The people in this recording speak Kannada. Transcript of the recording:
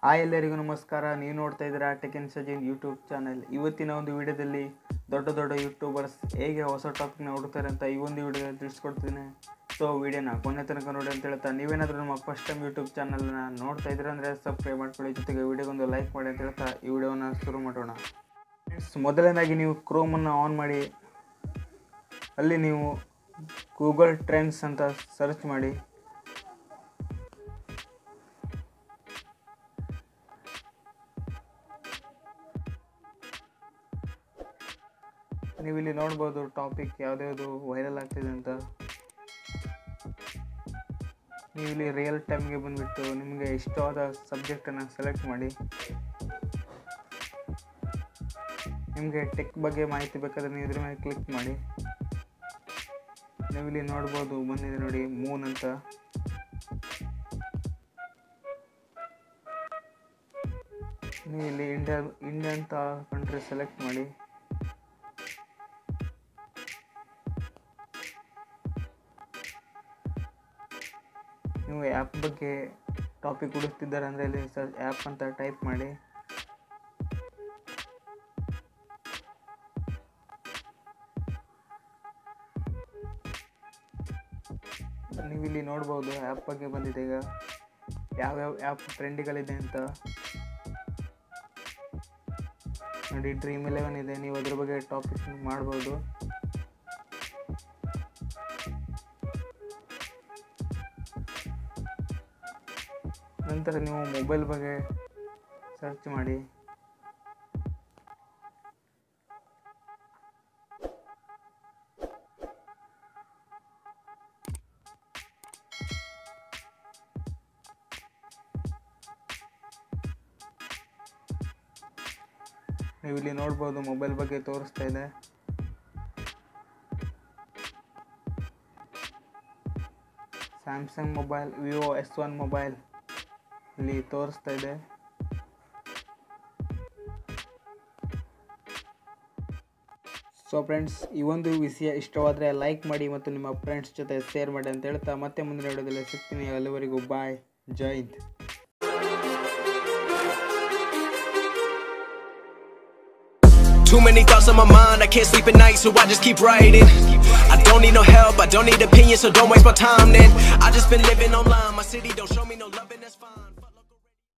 ಹಾಯ್ ಎಲ್ಲರಿಗೂ ನಮಸ್ಕಾರ ನೀವು ನೋಡ್ತಾ ಇದ್ದೀರಾ ಟೆಕ್ ಇನ್ ಸಜಿನ್ ಯೂಟ್ಯೂಬ್ ಚಾನಲ್ ಇವತ್ತಿನ ಒಂದು ವಿಡಿಯೋದಲ್ಲಿ ದೊಡ್ಡ ದೊಡ್ಡ ಯೂಟ್ಯೂಬರ್ಸ್ ಹೇಗೆ ಹೊಸ ಟಾಪಿಕ್ನ ಹುಡುಕ್ತಾರೆ ಅಂತ ಈ ಒಂದು ವಿಡಿಯೋದಲ್ಲಿ ತಿಳಿಸ್ಕೊಡ್ತೀನಿ ಸೊ ವಿಡಿಯೋನ ಕೊನೆ ತನಕ ನೋಡಿ ಅಂತ ಹೇಳ್ತಾ ನೀವೇನಾದರೂ ನಮ್ಮ ಫಸ್ಟ್ ಟೈಮ್ ಯೂಟ್ಯೂಬ್ ಚಾನಲ್ನ ನೋಡ್ತಾ ಇದ್ದೀರಾ ಅಂದರೆ ಸಬ್ಸ್ಕ್ರೈಬ್ ಮಾಡ್ಕೊಳ್ಳಿ ಜೊತೆಗೆ ವಿಡಿಯೋಗೊಂದು ಲೈಕ್ ಮಾಡಿ ಅಂತ ಹೇಳ್ತಾ ಈ ವಿಡಿಯೋನ ಶುರು ಮಾಡೋಣ ಫ್ರೆಂಡ್ಸ್ ಮೊದಲನೇದಾಗಿ ನೀವು ಕ್ರೋಮನ್ನು ಆನ್ ಮಾಡಿ ಅಲ್ಲಿ ನೀವು ಗೂಗಲ್ ಟ್ರೆಂಡ್ಸ್ ಅಂತ ಸರ್ಚ್ ಮಾಡಿ ನೀವು ಇಲ್ಲಿ ನೋಡ್ಬೋದು ಟಾಪಿಕ್ ಯಾವ್ದ್ಯಾವುದು ವೈರಲ್ ಆಗ್ತಿದೆ ಅಂತ ನೀವು ಇಲ್ಲಿ ರಿಯಲ್ ಟೈಮ್ಗೆ ಬಂದುಬಿಟ್ಟು ನಿಮಗೆ ಇಷ್ಟವಾದ ಸಬ್ಜೆಕ್ಟನ್ನು ಸೆಲೆಕ್ಟ್ ಮಾಡಿ ನಿಮಗೆ ಟೆಕ್ ಬಗ್ಗೆ ಮಾಹಿತಿ ಬೇಕಾದರೆ ನೀವು ಇದ್ರ ಮೇಲೆ ಕ್ಲಿಕ್ ಮಾಡಿ ನೀವು ಇಲ್ಲಿ ನೋಡ್ಬೋದು ಬಂದಿದೆ ನೋಡಿ ಮೂನ್ ಅಂತ ನೀವು ಇಲ್ಲಿ ಇಂಡಿಯಾ ಇಂಡಿಯಾ ಅಂತ ಕಂಟ್ರಿ ಸೆಲೆಕ್ಟ್ ಮಾಡಿ ನೀವು ಆ್ಯಪ್ ಬಗ್ಗೆ ಟಾಪಿಕ್ ಹುಡುಕ್ತಿದ್ದಾರೆ ಅಂದರೆ ಇಲ್ಲಿ ಸರ್ ಆ್ಯಪ್ ಅಂತ ಟೈಪ್ ಮಾಡಿ ನೀವು ಇಲ್ಲಿ ನೋಡ್ಬೋದು ಆ್ಯಪ್ ಬಗ್ಗೆ ಬಂದಿದೆ ಈಗ ಯಾವ್ಯಾವ ಆ್ಯಪ್ ಟ್ರೆಂಡಿಗಳಿದೆ ಅಂತ ನೋಡಿ ಡ್ರೀಮ್ ಇಲೆವೆನ್ ಇದೆ ನೀವು ಅದ್ರ ಬಗ್ಗೆ ಟಾಪಿಕ್ ಮಾಡ್ಬೋದು ನಂತರ ನೀವು ಮೊಬೈಲ್ ಬಗ್ಗೆ ಸರ್ಚ್ ಮಾಡಿ ನೀವು ಇಲ್ಲಿ ನೋಡ್ಬೋದು ಮೊಬೈಲ್ ಬಗ್ಗೆ ತೋರಿಸ್ತಾ ಇದೆ Samsung mobile Vivo S one mobile ಇಲ್ಲಿ ತೋರಿಸ್ತಾ ಇದೆ ಸೊ ಫ್ರೆಂಡ್ಸ್ ಈ ಒಂದು ವಿಷಯ ಇಷ್ಟವಾದರೆ ಲೈಕ್ ಮಾಡಿ ಮತ್ತು ನಿಮ್ಮ ಫ್ರೆಂಡ್ಸ್ ಜೊತೆ ಶೇರ್ ಮಾಡಿ ಅಂತ ಹೇಳ್ತಾ ಮತ್ತೆ ಮುಂದಿನ ವಿಡಿಯೋದಲ್ಲಿ ಸಿಗ್ತೀನಿ ಅಲ್ಲಿವರೆಗೂ ಬಾಯ್ ಜೈ Hind Too many thoughts on my mind, I can't sleep at night, so I just keep writing. I don't need no help, I don't need opinions, so don't waste my time then. I just been living online, my city don't show me no love.